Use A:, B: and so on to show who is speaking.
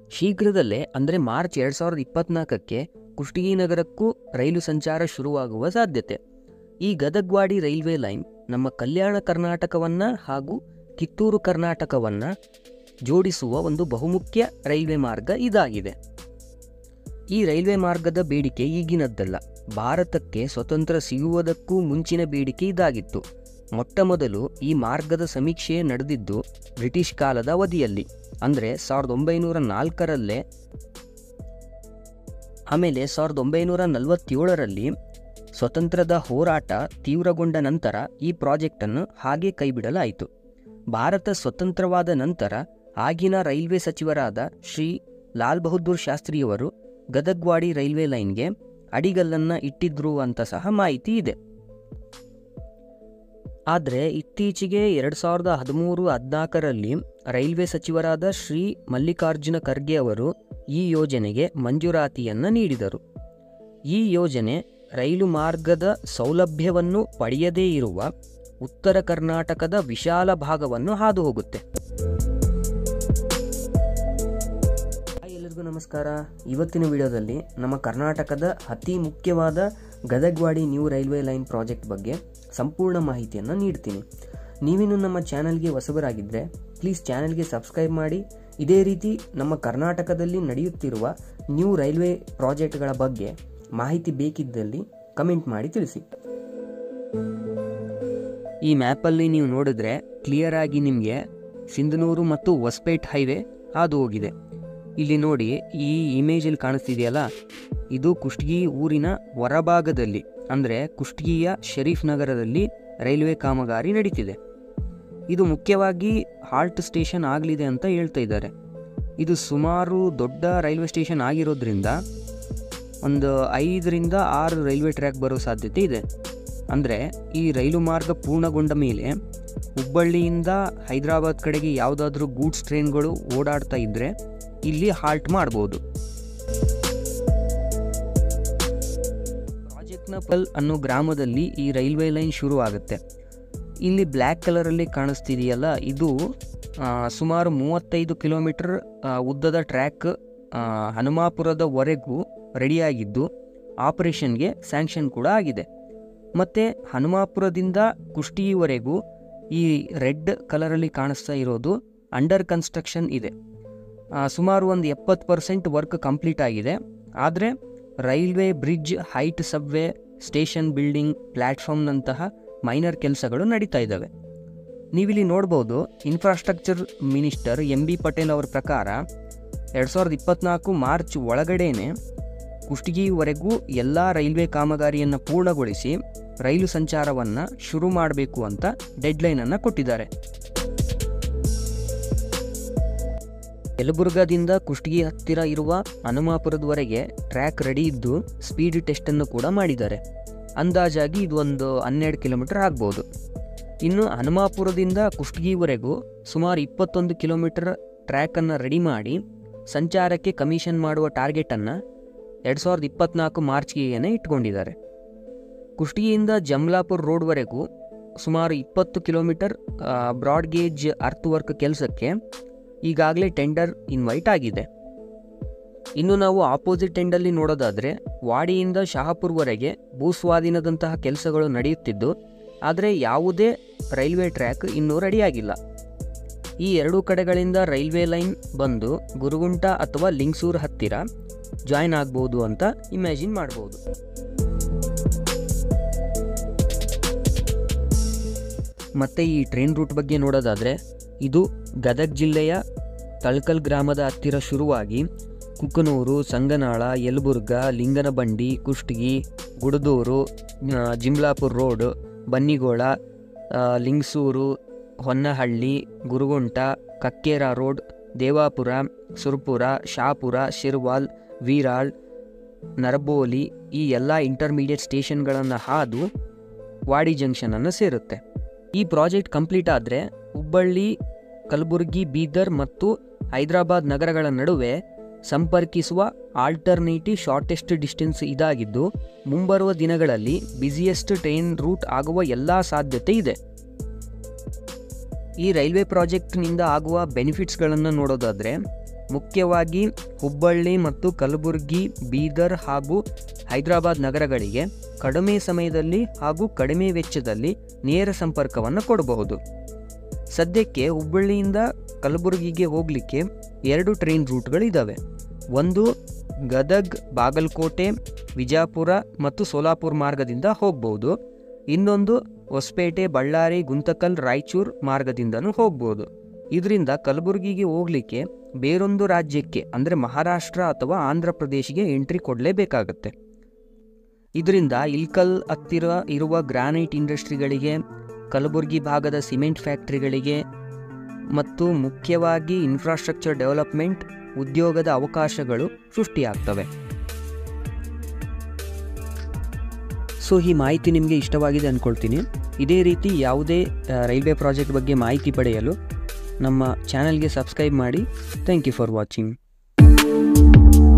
A: ಶೀಘ್ರದಲ್ಲೇ ಅಂದರೆ ಮಾರ್ಚ್ ಎರಡು ಸಾವಿರದ ಇಪ್ಪತ್ನಾಲ್ಕಕ್ಕೆ ಕುಷ್ಟಗಿ ನಗರಕ್ಕೂ ರೈಲು ಸಂಚಾರ ಶುರುವಾಗುವ ಸಾಧ್ಯತೆ ಈ ಗದಗ್ವಾಡಿ ರೈಲ್ವೆ ಲೈನ್ ನಮ್ಮ ಕಲ್ಯಾಣ ಕರ್ನಾಟಕವನ್ನು ಹಾಗೂ ಕಿತ್ತೂರು ಕರ್ನಾಟಕವನ್ನು ಜೋಡಿಸುವ ಒಂದು ಬಹುಮುಖ್ಯ ರೈಲ್ವೆ ಮಾರ್ಗ ಇದಾಗಿದೆ ಈ ರೈಲ್ವೆ ಮಾರ್ಗದ ಬೇಡಿಕೆ ಈಗಿನದ್ದಲ್ಲ ಭಾರತಕ್ಕೆ ಸ್ವತಂತ್ರ ಸಿಗುವುದಕ್ಕೂ ಮುಂಚಿನ ಬೇಡಿಕೆ ಇದಾಗಿತ್ತು ಮೊಟ್ಟಮೊದಲು ಈ ಮಾರ್ಗದ ಸಮೀಕ್ಷೆ ನಡೆದಿದ್ದು ಬ್ರಿಟಿಷ್ ಕಾಲದ ಅವಧಿಯಲ್ಲಿ ಅಂದರೆ ಸಾವಿರದ ಒಂಬೈನೂರ ನಾಲ್ಕರಲ್ಲೇ ಆಮೇಲೆ ಸಾವಿರದ ಒಂಬೈನೂರ ನಲವತ್ತೇಳರಲ್ಲಿ ಸ್ವತಂತ್ರದ ಹೋರಾಟ ತೀವ್ರಗೊಂಡ ನಂತರ ಈ ಪ್ರಾಜೆಕ್ಟನ್ನು ಹಾಗೆ ಕೈಬಿಡಲಾಯಿತು ಭಾರತ ಸ್ವತಂತ್ರವಾದ ನಂತರ ಆಗಿನ ರೈಲ್ವೆ ಸಚಿವರಾದ ಶ್ರೀ ಲಾಲ್ ಬಹದ್ದೂರ್ ಶಾಸ್ತ್ರಿಯವರು ಗದಗ್ವಾಡಿ ರೈಲ್ವೆ ಲೈನ್ಗೆ ಅಡಿಗಲ್ಲನ್ನು ಇಟ್ಟಿದ್ರು ಅಂತ ಸಹ ಮಾಹಿತಿ ಇದೆ ಆದರೆ ಇತ್ತೀಚೆಗೆ ಎರಡು ಸಾವಿರದ ಹದಿಮೂರು ಹದಿನಾಲ್ಕರಲ್ಲಿ ರೈಲ್ವೆ ಸಚಿವರಾದ ಶ್ರೀ ಮಲ್ಲಿಕಾರ್ಜುನ ಖರ್ಗೆ ಅವರು ಈ ಯೋಜನೆಗೆ ಮಂಜೂರಾತಿಯನ್ನು ನೀಡಿದರು ಈ ಯೋಜನೆ ರೈಲು ಮಾರ್ಗದ ಸೌಲಭ್ಯವನ್ನು ಪಡೆಯದೇ ಇರುವ ಉತ್ತರ ಕರ್ನಾಟಕದ ವಿಶಾಲ ಭಾಗವನ್ನು ಹಾದು ಹೋಗುತ್ತೆ ಹಾಯ್ ಎಲ್ಲರಿಗೂ ನಮಸ್ಕಾರ ಇವತ್ತಿನ ವಿಡಿಯೋದಲ್ಲಿ ನಮ್ಮ ಕರ್ನಾಟಕದ ಅತಿ ಮುಖ್ಯವಾದ Gadag Wadi new railway line project ಬಗ್ಗೆ ಸಂಪೂರ್ಣ ಮಾಹಿತಿಯನ್ನು ನೀಡ್ತೀನಿ ನೀವಿನ್ನು ನಮ್ಮ ಚಾನಲ್ಗೆ ಹೊಸಬರಾಗಿದ್ದರೆ ಪ್ಲೀಸ್ ಚಾನಲ್ಗೆ ಸಬ್ಸ್ಕ್ರೈಬ್ ಮಾಡಿ ಇದೇ ರೀತಿ ನಮ್ಮ ಕರ್ನಾಟಕದಲ್ಲಿ ನಡೆಯುತ್ತಿರುವ ನ್ಯೂ ರೈಲ್ವೆ ಪ್ರಾಜೆಕ್ಟ್ಗಳ ಬಗ್ಗೆ ಮಾಹಿತಿ ಬೇಕಿದ್ದಲ್ಲಿ ಕಮೆಂಟ್ ಮಾಡಿ ತಿಳಿಸಿ ಈ ಮ್ಯಾಪಲ್ಲಿ ನೀವು ನೋಡಿದ್ರೆ ಕ್ಲಿಯರ್ ಆಗಿ ನಿಮಗೆ ಸಿಂಧನೂರು ಮತ್ತು ಹೊಸಪೇಟ್ ಹೈವೇ ಹಾದು ಹೋಗಿದೆ ಇಲ್ಲಿ ನೋಡಿ ಈ ಇಮೇಜಲ್ಲಿ ಕಾಣಿಸ್ತಿದೆಯಲ್ಲ ಇದು ಕುಷ್ಟಗಿ ಊರಿನ ಹೊರಭಾಗದಲ್ಲಿ ಅಂದರೆ ಕುಷ್ಟಗಿಯ ಶರೀಫ್ ನಗರದಲ್ಲಿ ರೈಲ್ವೆ ಕಾಮಗಾರಿ ನಡೀತಿದೆ ಇದು ಮುಖ್ಯವಾಗಿ ಹಾಲ್ಟ್ ಸ್ಟೇಷನ್ ಆಗಲಿದೆ ಅಂತ ಹೇಳ್ತಾ ಇದ್ದಾರೆ ಇದು ಸುಮಾರು ದೊಡ್ಡ ರೈಲ್ವೆ ಸ್ಟೇಷನ್ ಆಗಿರೋದ್ರಿಂದ ಒಂದು ಐದರಿಂದ ಆರು ರೈಲ್ವೆ ಟ್ರ್ಯಾಕ್ ಬರೋ ಸಾಧ್ಯತೆ ಇದೆ ಅಂದರೆ ಈ ರೈಲು ಮಾರ್ಗ ಪೂರ್ಣಗೊಂಡ ಮೇಲೆ ಹುಬ್ಬಳ್ಳಿಯಿಂದ ಹೈದರಾಬಾದ್ ಕಡೆಗೆ ಯಾವುದಾದ್ರೂ ಗೂಡ್ಸ್ ಟ್ರೈನ್ಗಳು ಓಡಾಡ್ತಾ ಇದ್ದರೆ ಇಲ್ಲಿ ಹಾಲ್ಟ್ ಮಾಡ್ಬೋದು ಪ್ರಾಜೆಕ್ಟ್ನ ಪಲ್ ಅನ್ನೋ ಗ್ರಾಮದಲ್ಲಿ ಈ ರೈಲ್ವೆ ಲೈನ್ ಶುರು ಆಗುತ್ತೆ ಇಲ್ಲಿ ಬ್ಲ್ಯಾಕ್ ಕಲರಲ್ಲಿ ಕಾಣಿಸ್ತಿದೆಯಲ್ಲ ಇದು ಆ, ಸುಮಾರು ಮೂವತ್ತೈದು ಕಿಲೋಮೀಟರ್ ಆ, ಉದ್ದದ ಟ್ರ್ಯಾಕ್ ಆ, ಹನುಮಾಪುರದವರೆಗೂ ರೆಡಿಯಾಗಿದ್ದು ಆಪರೇಷನ್ಗೆ ಸ್ಯಾಂಕ್ಷನ್ ಕೂಡ ಆಗಿದೆ ಮತ್ತು ಹನುಮಾಪುರದಿಂದ ಕುಷ್ಟಗಿವರೆಗೂ ಈ ರೆಡ್ ಕಲರಲ್ಲಿ ಕಾಣಿಸ್ತಾ ಇರೋದು ಅಂಡರ್ ಕನ್ಸ್ಟ್ರಕ್ಷನ್ ಇದೆ ಆ, ಸುಮಾರು ಒಂದು ಎಪ್ಪತ್ತು ಪರ್ಸೆಂಟ್ ವರ್ಕ್ ಕಂಪ್ಲೀಟ್ ಆಗಿದೆ ಆದರೆ railway bridge height subway station building ಪ್ಲ್ಯಾಟ್ಫಾರ್ಮ್ನಂತಹ ಮೈನರ್ ಕೆಲಸಗಳು ನಡೀತಾ ಇದ್ದಾವೆ ನೀವಿಲ್ಲಿ ನೋಡ್ಬೋದು infrastructure minister M B Patel ಅವರ ಪ್ರಕಾರ ಎರಡು ಸಾವಿರದ ಇಪ್ಪತ್ನಾಲ್ಕು ಮಾರ್ಚ್ ಒಳಗಡೆನೆ ಕುಷ್ಟಗಿವರೆಗೂ ಎಲ್ಲ ರೈಲ್ವೆ ಕಾಮಗಾರಿಯನ್ನು ಪೂರ್ಣಗೊಳಿಸಿ ರೈಲು ಸಂಚಾರವನ್ನು ಶುರು ಮಾಡಬೇಕು ಅಂತ ಡೆಡ್ಲೈನನ್ನು ಕೊಟ್ಟಿದ್ದಾರೆ ಯಲಬುರ್ಗಾದಿಂದ ಕುಷ್ಟಗಿ ಹತ್ತಿರ ಇರುವ ಹನುಮಾಪುರದವರೆಗೆ ಟ್ರ್ಯಾಕ್ ರೆಡಿ ಇದ್ದು ಸ್ಪೀಡ್ ಟೆಸ್ಟನ್ನು ಕೂಡ ಮಾಡಿದ್ದಾರೆ ಅಂದಾಜಾಗಿ ಇದು ಒಂದು ಹನ್ನೆರಡು ಕಿಲೋಮೀಟರ್ ಆಗ್ಬೋದು ಇನ್ನು ಹನುಮಾಪುರದಿಂದ ಕುಷ್ಟಗಿವರೆಗೂ ಸುಮಾರು ಇಪ್ಪತ್ತೊಂದು ಕಿಲೋಮೀಟರ್ ಟ್ರ್ಯಾಕನ್ನು ರೆಡಿ ಮಾಡಿ ಸಂಚಾರಕ್ಕೆ ಕಮಿಷನ್ ಮಾಡುವ ಟಾರ್ಗೆಟನ್ನು ಎರಡು ಸಾವಿರದ ಇಪ್ಪತ್ನಾಲ್ಕು ಮಾರ್ಚ್ಗೆನೇ ಇಟ್ಕೊಂಡಿದ್ದಾರೆ ಕುಷ್ಟಗಿಯಿಂದ ಜಮ್ಲಾಪುರ್ ರೋಡ್ವರೆಗೂ ಸುಮಾರು ಇಪ್ಪತ್ತು kilometre broad gauge earth work ಕೆಲಸಕ್ಕೆ ಈಗಾಗಲೇ ಟೆಂಡರ್ ಇನ್ವೈಟ್ ಆಗಿದೆ ಇನ್ನು ನಾವು ಆಪೋಸಿಟ್ ಎಂಡಲ್ಲಿ ನೋಡೋದಾದರೆ ವಾಡಿಯಿಂದ ಶಹಾಪುರ್ವರೆಗೆ ಭೂಸ್ವಾಧೀನದಂತಹ ಕೆಲಸಗಳು ನಡೆಯುತ್ತಿದ್ದು ಆದರೆ ಯಾವುದೇ ರೈಲ್ವೆ ಟ್ರ್ಯಾಕ್ ಇನ್ನೂ ರೆಡಿಯಾಗಿಲ್ಲ ಈ ಎರಡೂ ಕಡೆಗಳಿಂದ ರೈಲ್ವೆ ಲೈನ್ ಬಂದು ಗುರುಗುಂಟ ಅಥವಾ ಲಿಂಗ್ಸೂರ್ ಹತ್ತಿರ ಜಾಯ್ನ್ ಆಗ್ಬೋದು ಅಂತ ಇಮ್ಯಾಜಿನ್ ಮಾಡ್ಬೋದು ಮತ್ತು ಈ ಟ್ರೈನ್ ರೂಟ್ ಬಗ್ಗೆ ನೋಡೋದಾದರೆ ಇದು ಗದಗ ಜಿಲ್ಲೆಯ ತಳ್ಕಲ್ ಗ್ರಾಮದ ಹತ್ತಿರ ಶುರುವಾಗಿ ಕುಕ್ಕನೂರು ಸಂಗನಾಳ ಯಲಬುರ್ಗ ಲಿಂಗನಬಂಡಿ ಕುಷ್ಟಗಿ ಗುಡದೂರು ಆ, ಜಿಮ್ಲಾಪುರ್ ರೋಡ್ ಬನ್ನಿಗೋಳ ಆ, ಲಿಂಗ್ಸೂರು ಹೊನ್ನಹಳ್ಳಿ ಗುರುಗುಂಟ ಕಕ್ಕೇರ ರೋಡ್ ದೇವಾಪುರ ಸುರ್ಪುರ ಶಾಪುರ ಶಿರ್ವಾಲ್ ವೀರಾಳ್ ನರಬೋಲಿ ಈ ಎಲ್ಲ ಇಂಟರ್ಮೀಡಿಯೇಟ್ ಸ್ಟೇಷನ್ಗಳನ್ನು ಹಾದು ವಾಡಿ ಜಂಕ್ಷನನ್ನು ಸೇರುತ್ತೆ ಈ ಪ್ರಾಜೆಕ್ಟ್ ಕಂಪ್ಲೀಟ್ ಆದರೆ ಹುಬ್ಬಳ್ಳಿ ಕಲಬುರಗಿ ಬೀದರ್ ಮತ್ತು ಹೈದರಾಬಾದ್ ನಗರಗಳ ನಡುವೆ ಸಂಪರ್ಕಿಸುವ ಆಲ್ಟರ್ನೇಟಿವ್ ಶಾರ್ಟೆಸ್ಟ್ ಡಿಸ್ಟೆನ್ಸ್ ಇದಾಗಿದ್ದು ಮುಂಬರುವ ದಿನಗಳಲ್ಲಿ ಬ್ಯುಸಿಯೆಸ್ಟ್ ಟ್ರೈನ್ ರೂಟ್ ಆಗುವ ಎಲ್ಲ ಸಾಧ್ಯತೆ ಇದೆ ಈ ರೈಲ್ವೆ ಪ್ರಾಜೆಕ್ಟ್ನಿಂದ ಆಗುವ ಬೆನಿಫಿಟ್ಸ್ಗಳನ್ನು ನೋಡೋದಾದರೆ ಮುಖ್ಯವಾಗಿ ಹುಬ್ಬಳ್ಳಿ ಮತ್ತು ಕಲಬುರಗಿ ಬೀದರ್ ಹಾಗೂ ಹೈದರಾಬಾದ್ ನಗರಗಳಿಗೆ ಕಡಿಮೆ ಸಮಯದಲ್ಲಿ ಹಾಗೂ ಕಡಿಮೆ ವೆಚ್ಚದಲ್ಲಿ ನೇರ ಸಂಪರ್ಕವನ್ನು ಕೊಡಬಹುದು ಸದ್ಯಕ್ಕೆ ಹುಬ್ಬಳ್ಳಿಯಿಂದ ಕಲಬುರಗಿಗೆ ಹೋಗಲಿಕ್ಕೆ ಎರಡು ಟ್ರೈನ್ ರೂಟ್ಗಳಿದ್ದಾವೆ ಒಂದು ಗದಗ್ ಬಾಗಲಕೋಟೆ ವಿಜಾಪುರ ಮತ್ತು ಸೋಲಾಪುರ ಮಾರ್ಗದಿಂದ ಹೋಗ್ಬೋದು ಇನ್ನೊಂದು ಹೊಸಪೇಟೆ ಬಳ್ಳಾರಿ ಗುಂತಕಲ್ ರಾಯಚೂರು ಮಾರ್ಗದಿಂದನೂ ಹೋಗ್ಬೋದು ಇದರಿಂದ ಕಲಬುರಗಿಗೆ ಹೋಗಲಿಕ್ಕೆ ಬೇರೊಂದು ರಾಜ್ಯಕ್ಕೆ ಅಂದರೆ ಮಹಾರಾಷ್ಟ್ರ ಅಥವಾ ಆಂಧ್ರ ಪ್ರದೇಶಿಗೆ ಎಂಟ್ರಿ ಕೊಡಲೇಬೇಕಾಗತ್ತೆ ಇದರಿಂದ ಇಲ್ಕಲ್ ಹತ್ತಿರ ಇರುವ ಗ್ರಾನೈಟ್ ಇಂಡಸ್ಟ್ರಿಗಳಿಗೆ ಕಲಬುರಗಿ ಭಾಗದ ಸಿಮೆಂಟ್ ಫ್ಯಾಕ್ಟ್ರಿಗಳಿಗೆ ಮತ್ತು ಮುಖ್ಯವಾಗಿ ಇನ್ಫ್ರಾಸ್ಟ್ರಕ್ಚರ್ ಡೆವಲಪ್ಮೆಂಟ್ ಉದ್ಯೋಗದ ಅವಕಾಶಗಳು ಸೃಷ್ಟಿಯಾಗ್ತವೆ ಸೊ ಈ ಮಾಹಿತಿ ನಿಮಗೆ ಇಷ್ಟವಾಗಿದೆ ಅಂದ್ಕೊಳ್ತೀನಿ ಇದೇ ರೀತಿ ಯಾವುದೇ ಆ, ರೈಲ್ವೆ ಪ್ರಾಜೆಕ್ಟ್ ಬಗ್ಗೆ ಮಾಹಿತಿ ಪಡೆಯಲು ನಮ್ಮ ಚಾನಲ್ಗೆ ಸಬ್ಸ್ಕ್ರೈಬ್ ಮಾಡಿ ಥ್ಯಾಂಕ್ ಯು ಫಾರ್ ವಾಚಿಂಗ್